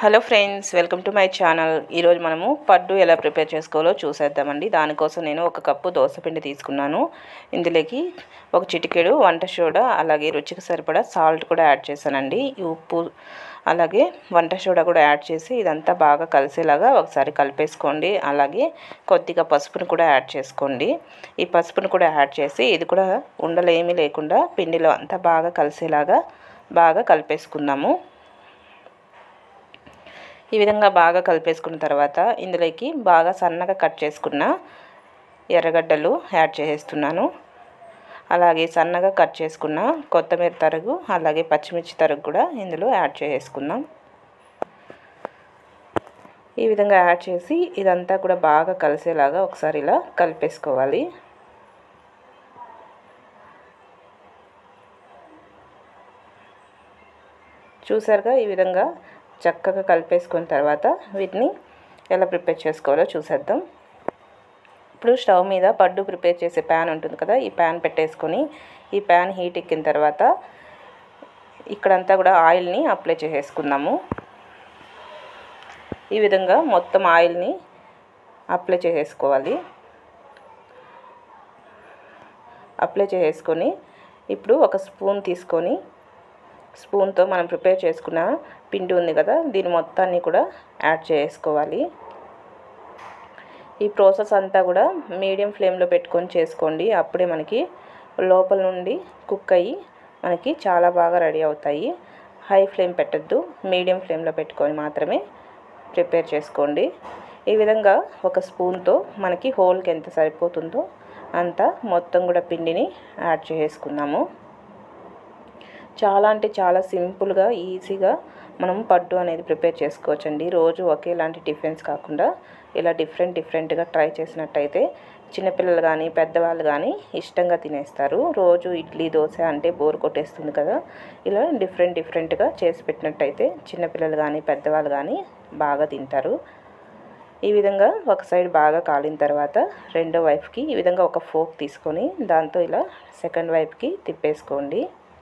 hello friends welcome to my channel ఈరోజు మనము పడ్డు ఎలా ప్రిపేర్ చేసుకోవాలో చూసేద్దామండి దానికోసం నేను ఒక కప్పు దోసపిండి తీసుకున్నాను ఇందులోకి ఒక చిటికెడు వంట సోడా అలాగే రుచికి సరిపడా సాల్ట్ కూడా యాడ్ చేశానండి ఈ ఉప్పు అలాగే వంట సోడా కూడా యాడ్ చేసి ఇదంతా బాగా కలిసేలాగా ఒకసారి కలిపేసుకోండి అలాగే కొద్దిగా పసుపును కూడా యాడ్ చేసుకోండి ఈ పసుపును కూడా యాడ్ చేసి ఇది కూడా ఉండలు ఏమీ లేకుండా పిండిలో అంతా బాగా కలిసేలాగా బాగా కలిపేసుకుందాము ఈ విధంగా బాగా కలిపేసుకున్న తర్వాత ఇందులోకి బాగా సన్నగా కట్ చేసుకున్న ఎర్రగడ్డలు యాడ్ చేసేస్తున్నాను అలాగే సన్నగా కట్ చేసుకున్న కొత్తిమీర తరుగు అలాగే పచ్చిమిర్చి తరుగు కూడా ఇందులో యాడ్ చేసేసుకుందాం ఈ విధంగా యాడ్ చేసి ఇదంతా కూడా బాగా కలిసేలాగా ఒకసారి ఇలా కలిపేసుకోవాలి చూసారుగా ఈ విధంగా చక్కగా కలిపేసుకున్న తర్వాత వీటిని ఎలా ప్రిపేర్ చేసుకోవాలో చూసేద్దాం ఇప్పుడు స్టవ్ మీద పడ్డు ప్రిపేర్ చేసే ప్యాన్ ఉంటుంది కదా ఈ ప్యాన్ పెట్టేసుకొని ఈ ప్యాన్ హీట్ ఎక్కిన తర్వాత ఇక్కడంతా కూడా ఆయిల్ని అప్లై చేసేసుకుందాము ఈ విధంగా మొత్తం ఆయిల్ని అప్లై చేసేసుకోవాలి అప్లై చేసేసుకొని ఇప్పుడు ఒక స్పూన్ తీసుకొని స్పూన్తో మనం ప్రిపేర్ చేసుకున్న పిండి ఉంది కదా దీని మొత్తాన్ని కూడా యాడ్ చేసుకోవాలి ఈ ప్రాసెస్ అంతా కూడా మీడియం ఫ్లేమ్లో పెట్టుకొని చేసుకోండి అప్పుడే మనకి లోపల నుండి కుక్ అయ్యి మనకి చాలా బాగా రెడీ అవుతాయి హై ఫ్లేమ్ పెట్టద్దు మీడియం ఫ్లేమ్లో పెట్టుకొని మాత్రమే ప్రిపేర్ చేసుకోండి ఈ విధంగా ఒక స్పూన్తో మనకి హోల్కి ఎంత సరిపోతుందో అంత మొత్తం కూడా పిండిని యాడ్ చేసుకున్నాము చాలా అంటే చాలా సింపుల్గా ఈజీగా మనం పడ్డు అనేది ప్రిపేర్ చేసుకోవచ్చండి రోజు ఒకేలాంటి టిఫిన్స్ కాకుండా ఇలా డిఫరెంట్ డిఫరెంట్గా ట్రై చేసినట్టయితే చిన్నపిల్లలు కానీ పెద్దవాళ్ళు కానీ ఇష్టంగా తినేస్తారు రోజు ఇడ్లీ దోశ అంటే బోర్ కొట్టేస్తుంది కదా ఇలా డిఫరెంట్ డిఫరెంట్గా చేసి పెట్టినట్టయితే చిన్నపిల్లలు కానీ పెద్దవాళ్ళు కానీ బాగా తింటారు ఈ విధంగా ఒక సైడ్ బాగా కాలిన తర్వాత రెండో వైపుకి ఈ విధంగా ఒక ఫోక్ తీసుకొని దాంతో ఇలా సెకండ్ వైపుకి తిప్పేసుకోండి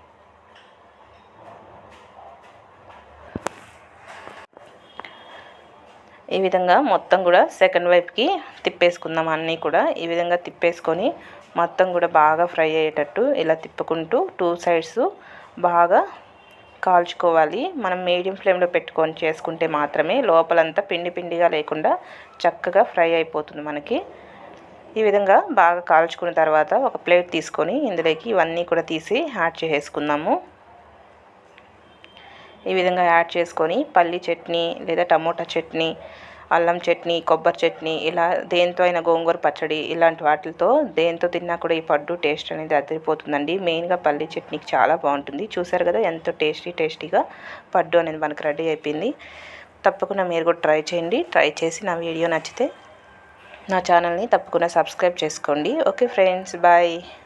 ఈ విధంగా మొత్తం కూడా సెకండ్ వైపుకి తిప్పేసుకుందాం అన్నీ కూడా ఈ విధంగా తిప్పేసుకొని మొత్తం కూడా బాగా ఫ్రై అయ్యేటట్టు ఇలా తిప్పుకుంటూ టూ సైడ్స్ బాగా కాల్చుకోవాలి మనం మీడియం ఫ్లేమ్లో పెట్టుకొని చేసుకుంటే మాత్రమే లోపలంతా పిండి పిండిగా లేకుండా చక్కగా ఫ్రై అయిపోతుంది మనకి ఈ విధంగా బాగా కాల్చుకున్న తర్వాత ఒక ప్లేట్ తీసుకొని ఇందులోకి ఇవన్నీ కూడా తీసి యాడ్ చేసేసుకుందాము ఈ విధంగా యాడ్ చేసుకొని పల్లి చట్నీ లేదా టమోటా చట్నీ అల్లం చట్నీ కొబ్బరి చట్నీ ఇలా దేంతో అయినా గోంగూర పచ్చడి ఇలాంటి వాటితో దేంతో తిన్నా కూడా ఈ పడ్డు టేస్ట్ అనేది అదిరిపోతుందండి మెయిన్గా పల్లి చట్నీకి చాలా బాగుంటుంది చూసారు కదా ఎంతో టేస్టీ టేస్టీగా పడ్డు అనేది మనకు రెడీ అయిపోయింది తప్పకుండా మీరు కూడా ట్రై చేయండి ట్రై చేసి నా వీడియో నచ్చితే నా ఛానల్ని తప్పకుండా సబ్స్క్రైబ్ చేసుకోండి ఓకే ఫ్రెండ్స్ బాయ్